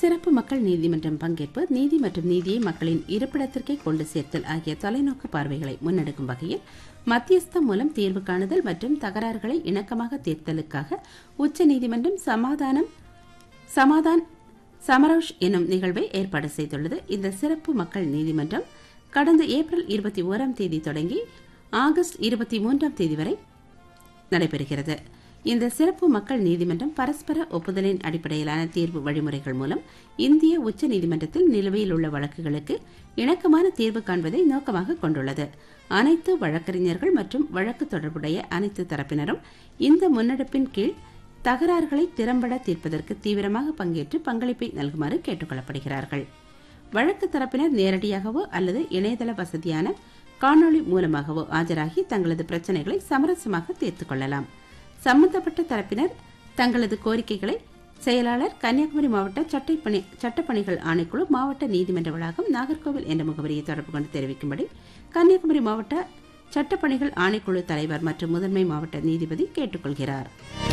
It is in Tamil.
சிறப்பு மக்கள் நீதிமன்றம் பங்கேற்பு நீதி மற்றும் நீதியை மக்களின் இருப்பிடத்திற்கே கொண்டு சேர்த்தல் ஆகிய தொலைநோக்கு பார்வைகளை முன்னெடுக்கும் வகையில் மத்தியஸ்தம் மூலம் தீர்வு காணுதல் மற்றும் தகராறுகளை இணக்கமாக தீர்த்தலுக்காக உச்சநீதிமன்றம் சமாதானம் சமாதான் சமரோஷ் எனும் நிகழ்வை ஏற்பாடு செய்துள்ளது இந்த சிறப்பு மக்கள் நீதிமன்றம் கடந்த ஏப்ரல் இருபத்தி ஓராம் தேதி தொடங்கி ஆகஸ்ட் இருபத்தி மூன்றாம் தேதி வரை நடைபெறுகிறது இந்த சிறப்பு மக்கள் நீதிமன்றம் பரஸ்பர ஒப்புதலின் அடிப்படையிலான தீர்வு வழிமுறைகள் மூலம் இந்திய உச்ச நீதிமன்றத்தில் நிலுவையில் உள்ள வழக்குகளுக்கு இணக்கமான தீர்வு காண்பதை நோக்கமாக கொண்டுள்ளது அனைத்து வழக்கறிஞர்கள் மற்றும் வழக்கு தொடர்புடைய அனைத்து தரப்பினரும் இந்த முன்னெடுப்பின் கீழ் தகராறுகளை திறம்பட தீர்ப்பதற்கு தீவிரமாக பங்கேற்று பங்களிப்பை நல்குமாறு கேட்டுக் கொள்ளப்படுகிறார்கள் வழக்கு தரப்பினர் நேரடியாகவோ அல்லது இணையதள வசதியான காணொளி மூலமாகவோ ஆஜராகி தங்களது பிரச்சனைகளை சமரசமாக தீர்த்துக் கொள்ளலாம் சம்பந்தப்பட்ட தரப்பினர் தங்களது கோரிக்கைகளை செயலாளர் கன்னியாகுமரி மாவட்ட சட்டப்பணி சட்டப்பணிகள் ஆணைக்குழு மாவட்ட நீதிமன்ற வளாகம் நாகர்கோவில் என்ற முகவரியை தொடர்பு கொண்டு தெரிவிக்கும்படி கன்னியாகுமரி மாவட்ட சட்டப்பணிகள் ஆணைக்குழு தலைவர் மற்றும் முதன்மை மாவட்ட நீதிபதி கேட்டுக்கொள்கிறார்